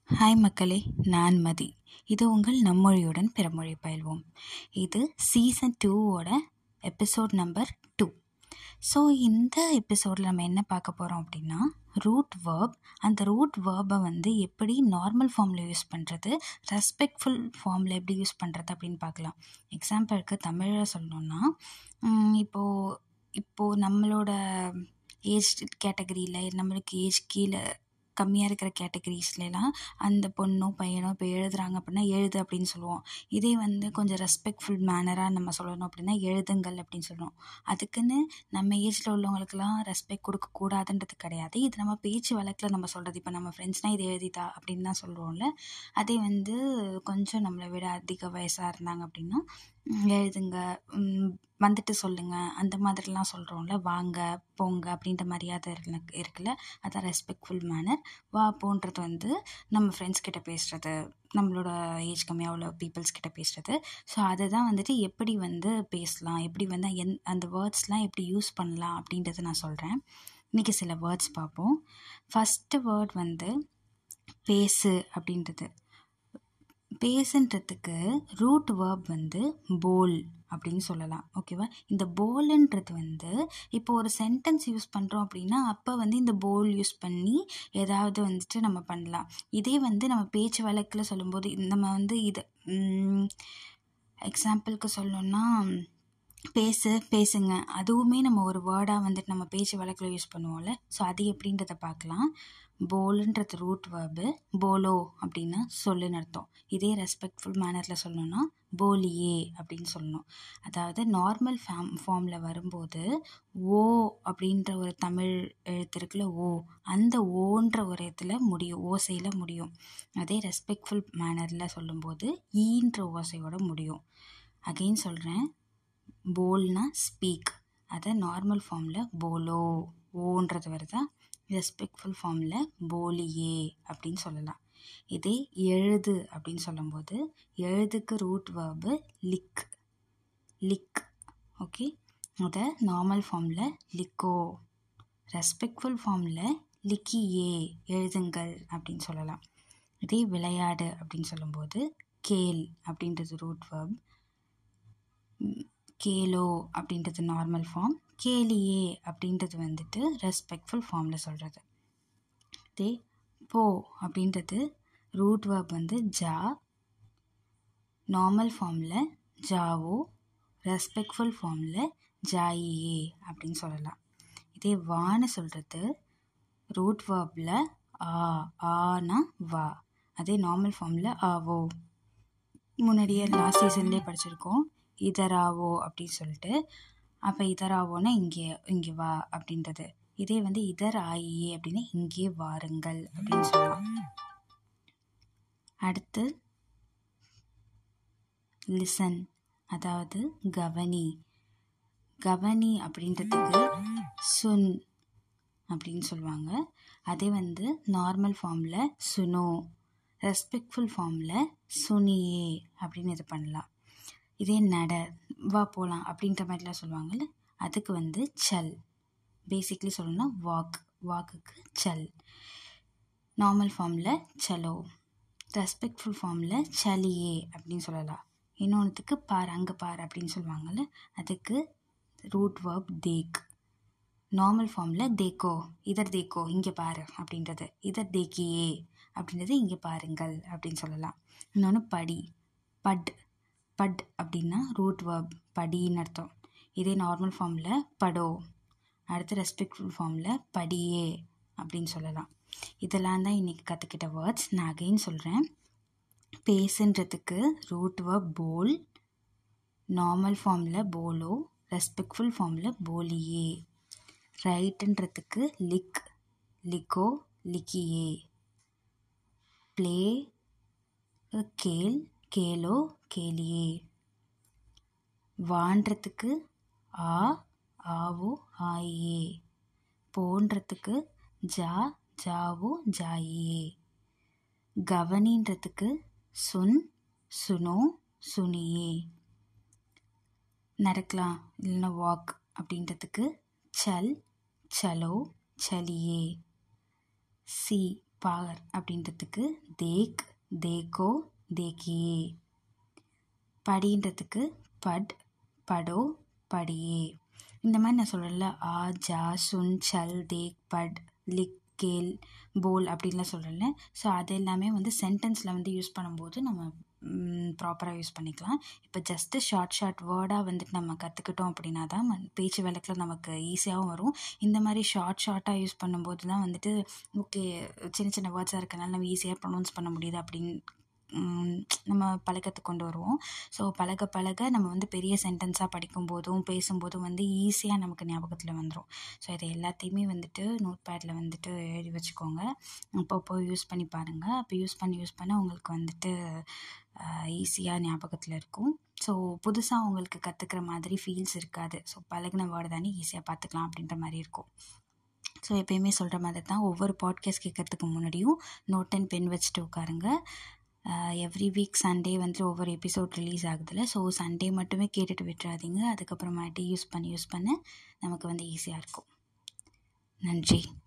hi மக்களே நான் மதி இது உங்கள் நம்மொழியுடன் பிறமொழி பயில்வோம் இது சீசன் டூவோட எபிசோட் நம்பர் டூ ஸோ இந்த எபிசோடில் நம்ம என்ன பார்க்க போகிறோம் அப்படின்னா ரூட் வேர்ப் அந்த ரூட் வேர்பை வந்து எப்படி நார்மல் ஃபார்மில் யூஸ் பண்ணுறது ரெஸ்பெக்ட்ஃபுல் ஃபார்மில் எப்படி யூஸ் பண்ணுறது அப்படின்னு பார்க்கலாம் எக்ஸாம்பிளுக்கு தமிழில் சொல்லணுன்னா உம், இப்போது இப்போது நம்மளோட ஏஜ் கேட்டகரியில் நம்மளுக்கு ஏஜ் கீழே கம்மியாக இருக்கிற கேட்டகரிஸ்லாம் அந்த பொண்ணோ பையனோ இப்போ எழுதுறாங்க அப்படின்னா எழுது அப்படின்னு சொல்லுவோம் இதே வந்து கொஞ்சம் ரெஸ்பெக்ட்ஃபுல் மேனராக நம்ம சொல்லணும் அப்படின்னா எழுதுங்கள் அப்படின்னு சொல்லுவோம் அதுக்குன்னு நம்ம ஏஜில் உள்ளவங்களுக்கெல்லாம் ரெஸ்பெக்ட் கொடுக்கக்கூடாதுன்றது கிடையாது இது நம்ம பேச்சு வழக்கில் நம்ம சொல்கிறது இப்போ நம்ம ஃப்ரெண்ட்ஸ்னால் இது எழுதித்தா அப்படின்னு தான் சொல்கிறோம்ல அதே வந்து கொஞ்சம் நம்மளை விட அதிக வயசாக இருந்தாங்க அப்படின்னா ம், எழுதுங்க ம், வந்துட்டு சொல்லுங்கள் அந்த மாதிரிலாம் சொல்கிறோம்ல வாங்க போங்க அப்படின்ற மரியாதை இருக்கு- இருக்குல்ல அதான் ரெஸ்பெக்ட்ஃபுல் மேனர் வா போன்றது வந்து நம்ம ஃப்ரெண்ட்ஸ் கிட்ட பேசுகிறது நம்மளோட ஏஜ் கம்மியாக உள்ள பீப்புள்ஸ் கிட்ட பேசுகிறது ஸோ அதை தான் வந்துட்டு எப்படி வந்து பேசலாம் எப்படி வந்து என் அந்த வேர்ட்ஸ்லாம் எப்படி யூஸ் பண்ணலாம் அப்படின்றத நான் சொல்கிறேன் இன்றைக்கி சில வேர்ட்ஸ் பார்ப்போம் ஃபஸ்ட்டு வேர்ட் வந்து பேசு அப்படின்றது பேசுன்றதுக்கு ரூட் வேர்ப் வந்து போல் அப்படின்னு சொல்லலாம் ஓகேவா இந்த போல்ன்றது வந்து இப்போ ஒரு சென்டென்ஸ் யூஸ் பண்ணுறோம் அப்படின்னா அப்போ வந்து இந்த போல் யூஸ் பண்ணி ஏதாவது வந்துட்டு நம்ம பண்ணலாம் இதே வந்து நம்ம பேச்சு வழக்கில் சொல்லும்போது நம்ம வந்து இது எக்ஸாம்பிளுக்கு சொல்லணும்னா பேசு பேசுங்க அதுவுமே நம்ம ஒரு வேர்டாக வந்துட்டு நம்ம பேச்சு வழக்கில் யூஸ் பண்ணுவோம்ல ஸோ அது எப்படின்றத பார்க்கலாம் போலுன்றது ரூட் வேர்பு போலோ அப்படின்னா சொல்லுன்னு அர்த்தம் இதே ரெஸ்பெக்ட்ஃபுல் மேனரில் சொல்லணும்னா போலியே அப்படின்னு சொல்லணும் அதாவது நார்மல் ஃபார்ம் ஃபார்மில் வரும்போது ஓ அப்படின்ற ஒரு தமிழ் எழுத்து இருக்குல்ல ஓ அந்த ஓன்ற ஒரு இடத்துல முடியும் ஓசையில் முடியும் அதே ரெஸ்பெக்ட்ஃபுல் மேனரில் சொல்லும்போது ஈன்ற ஓசையோட முடியும் அகெயின் சொல்கிறேன் போல்னா ஸ்பீக் அதை நார்மல் ஃபார்மில் போலோ ஓன்றது வருதா ரெஸ்பெக்ட்ஃபுல் ஃபார்மில் போலியே அப்படின்னு சொல்லலாம் இதே எழுது அப்படின்னு சொல்லும்போது எழுதுக்கு ரூட் வேர்பு லிக் லிக் ஓகே அதை நார்மல் ஃபார்மில் லிக்கோ ரெஸ்பெக்ட்ஃபுல் ஃபார்மில் லிக்கியே எழுதுங்கள் அப்படின்னு சொல்லலாம் இதே விளையாடு அப்படின்னு சொல்லும்போது கேல் அப்படின்றது ரூட் வேர்ப் கேலோ அப்படின்றது நார்மல் ஃபார்ம் கேலியே அப்படின்றது வந்துட்டு ரெஸ்பெக்ட்ஃபுல் ஃபார்மில் சொல்கிறது இதே போ அப்படின்றது ரூட் வேர்ப் வந்து ஜா நார்மல் ஃபார்மில் ஜாவோ ரெஸ்பெக்ட்ஃபுல் ஃபார்மில் ஜாயியே அப்படின்னு சொல்லலாம் இதே வான்னு சொல்கிறது ரூட் வேர்பில் ஆ ஆனா வா அதே நார்மல் ஃபார்மில் ஆவோ முன்னாடியே லாஸ்ட் சீசன்லேயே படிச்சிருக்கோம் இதராவோ அப்படின்னு சொல்லிட்டு அப்போ இதராவோன்னா இங்கே இங்கே வா அப்படின்றது இதே வந்து இதர் ஆயியே அப்படின்னா இங்கே வாருங்கள் அப்படின்னு சொல்லலாம் அடுத்து லிசன் அதாவது கவனி கவனி அப்படின்றதுக்கு சுன் அப்படின்னு சொல்லுவாங்க அதே வந்து நார்மல் ஃபார்மில் சுனோ ரெஸ்பெக்ட்ஃபுல் ஃபார்மில் சுனியே அப்படின்னு இது பண்ணலாம் இதே நட வா போகலாம் அப்படின்ற மாதிரிலாம் சொல்லுவாங்கள்ல அதுக்கு வந்து சல் பேசிக்லி சொல்லணும்னா வாக் வாக்குக்கு சல் நார்மல் ஃபார்மில் சலோ ரெஸ்பெக்ட்ஃபுல் ஃபார்மில் சலியே அப்படின்னு சொல்லலாம் இன்னொன்றுத்துக்கு பார் அங்கே பார் அப்படின்னு சொல்லுவாங்கள்ல அதுக்கு ரூட் வேர்ப் தேக் நார்மல் ஃபார்மில் தேக்கோ இதர் தேக்கோ இங்கே பாரு அப்படின்றது இதர் தேக்கியே அப்படின்றது இங்கே பாருங்கள் அப்படின்னு சொல்லலாம் இன்னொன்று படி பட் பட் அப்படின்னா ரூட் வேர்ப் படின்னு அர்த்தம் இதே நார்மல் ஃபார்மில் படோ அடுத்து ரெஸ்பெக்ட்ஃபுல் ஃபார்மில் படியே அப்படின்னு சொல்லலாம் இதெல்லாம் தான் இன்றைக்கி கற்றுக்கிட்ட வேர்ட்ஸ் நான் அகைன் சொல்கிறேன் பேசுன்றதுக்கு ரூட் வேர்ப் போல் நார்மல் ஃபார்மில் போலோ ரெஸ்பெக்ட்ஃபுல் ஃபார்மில் போலியே ரைட்டுன்றதுக்கு லிக் லிக்கோ லிக்கியே ப்ளே கேல் கேலோ கேலியே வான்றதுக்கு ஆ ஆவோ ஆயே போன்றதுக்கு ஜா ஜாவோ ஜாயே கவனின்றதுக்கு சுன் சுனோ சுனியே நடக்கலாம் இல்லைன்னா வாக் அப்படின்றதுக்கு சல் சலோ சலியே சி பார் அப்படின்றதுக்கு தேக் தேக்கோ தேக்கியே படின்றதுக்கு பட் படோ படியே இந்த மாதிரி நான் சொல்கிறேன்ல ஆ ஜா சுன் சல் தேக் பட் லிக் கேல் போல் அப்படின்லாம் சொல்கிறேன்ல ஸோ அது எல்லாமே வந்து சென்டென்ஸில் வந்து யூஸ் பண்ணும்போது நம்ம ப்ராப்பராக யூஸ் பண்ணிக்கலாம் இப்போ ஜஸ்ட்டு ஷார்ட் ஷார்ட் வேர்டாக வந்துட்டு நம்ம கற்றுக்கிட்டோம் அப்படின்னா தான் ம- பேச்சு வழக்கில் நமக்கு ஈஸியாகவும் வரும் இந்த மாதிரி ஷார்ட் ஷார்ட்டாக யூஸ் பண்ணும்போது தான் வந்துட்டு ஓகே சின்ன சின்ன வேர்ட்ஸாக இருக்கனால நம்ம ஈஸியாக ப்ரொனவுன்ஸ் பண்ண முடியுது அப்படின்னு ம், நம்ம பழக்கத்துக்கு கொண்டு வருவோம் ஸோ பழக பழக நம்ம வந்து பெரிய சென்டென்ஸாக படிக்கும்போதும் பேசும்போதும் வந்து ஈஸியாக நமக்கு ஞாபகத்தில் வந்துடும் ஸோ இதை எல்லாத்தையுமே வந்துட்டு நோட் பேடில் வந்துட்டு எழுதி வச்சுக்கோங்க அப்பப்போ யூஸ் பண்ணி பாருங்கள் அப்போ யூஸ் பண்ணி யூஸ் பண்ண உங்களுக்கு வந்துட்டு ஈஸியாக ஞாபகத்தில் இருக்கும் ஸோ புதுசாக உங்களுக்கு கற்றுக்கிற மாதிரி ஃபீல்ஸ் இருக்காது ஸோ பழகின வேர்டு தானே ஈஸியாக பார்த்துக்கலாம் அப்படின்ற மாதிரி இருக்கும் ஸோ எப்பயுமே சொல்கிற மாதிரி தான் ஒவ்வொரு பாட்காஸ்ட் கேட்கறதுக்கு முன்னாடியும் நோட் அண்ட் பென் வச்சுட்டு உட்காருங்க எவ்ரி வீக் சண்டே வந்து ஒவ்வொரு எபிசோட் ரிலீஸ் ஆகுதுல்ல ஸோ சண்டே மட்டுமே கேட்டுட்டு விட்டுறாதீங்க அதுக்கப்புறமாட்டி யூஸ் பண்ணி யூஸ் பண்ண நமக்கு வந்து ஈஸியாக இருக்கும் நன்றி